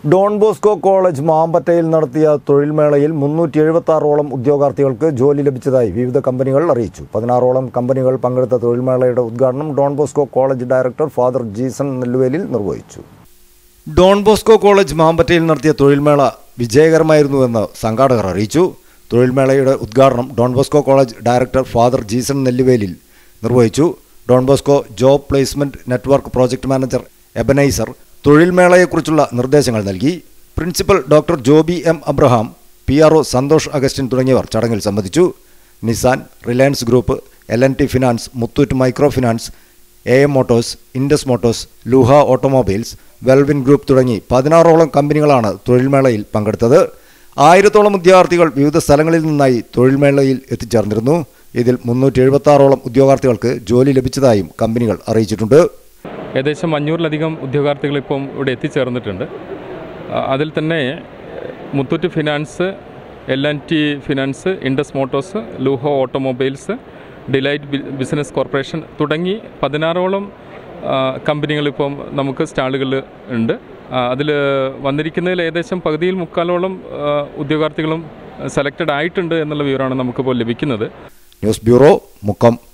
Don Bosco college മാമ്പറ്റയിൽ നടത്തിയ തൊഴിൽമേളയിൽ മുന്നൂറ്റി എഴുപത്തി ആറോളം ഉദ്യോഗാർത്ഥികൾക്ക് ജോലി ലഭിച്ചതായി വിവിധ കമ്പനികൾ അറിയിച്ചു പതിനാറോളം കമ്പനികൾ പങ്കെടുത്ത തൊഴിൽമേളയുടെ ഉദ്ഘാടനം Don Bosco college director father Jeeson Nelluvelil നിർവഹിച്ചു ഡോൺ ബോസ്കോ കോളേജ് മാമ്പറ്റയിൽ നടത്തിയ തൊഴിൽമേള വിജയകരമായിരുന്നുവെന്ന് സംഘാടകർ അറിയിച്ചു തൊഴിൽമേളയുടെ ഉദ്ഘാടനം Don Bosco college director father Jeeson Nelluvelil നിർവഹിച്ചു Don Bosco job placement network project manager Ebenezer തൊഴിൽമേളയെക്കുറിച്ചുള്ള നിർദ്ദേശങ്ങൾ നൽകി principal doctor Joby M Abraham P R O Santhosh Augustine തുടങ്ങിയവർ ചടങ്ങിൽ സംബന്ധിച്ചു Nissan Reliance group L N T finance Muthoot micro finance A M motors Indus motors ലൂഹ automobiles വെൽവിൻ group തുടങ്ങി പതിനാറോളം കമ്പനികളാണ് തൊഴിൽമേളയിൽ പങ്കെടുത്തത് ആയിരത്തോളം വിദ്യാർത്ഥികൾ വിവിധ സ്ഥലങ്ങളിൽ നിന്നായി തൊഴിൽമേളയിൽ എത്തിച്ചേർന്നിരുന്നു ഇതിൽ മുന്നൂറ്റി എഴുപത്തി ആറോളം ഉദ്യോഗാർത്ഥികൾക്ക് ജോലി ലഭിച്ചതായും കമ്പനികൾ അറിയിച്ചിട്ടുണ്ട് ഏകദേശം അഞ്ഞൂറിലധികം ഉദ്യോഗാർത്ഥികൾ ഇപ്പം ഇവിടെ എത്തിച്ചേർന്നിട്ടുണ്ട് ആ, അതിൽ തന്നെ Muthoot finance L N T finance Indus motors ലൂഹോ ഓട്ടോമൊബൈൽസ് ഡിലൈറ്റ് ബി- ബിസിനസ് കോർപ്പറേഷൻ തുടങ്ങി പതിനാറോളം കമ്പനികൾ ഇപ്പം നമുക്ക് സ്റ്റാളുകളിൽ ഉണ്ട് അതിൽ വന്നിരിക്കുന്നതിൽ ഏകദേശം പകുതിയിൽ മുക്കാലോളം ആ, ഉദ്യോഗാർത്ഥികളും സെലക്റ്റഡ് ആയിട്ടുണ്ട് എന്നുള്ള വിവരമാണ് നമുക്കിപ്പോൾ ലഭിക്കുന്നത് ന്യൂസ് ബ്യൂറോ മുക്കം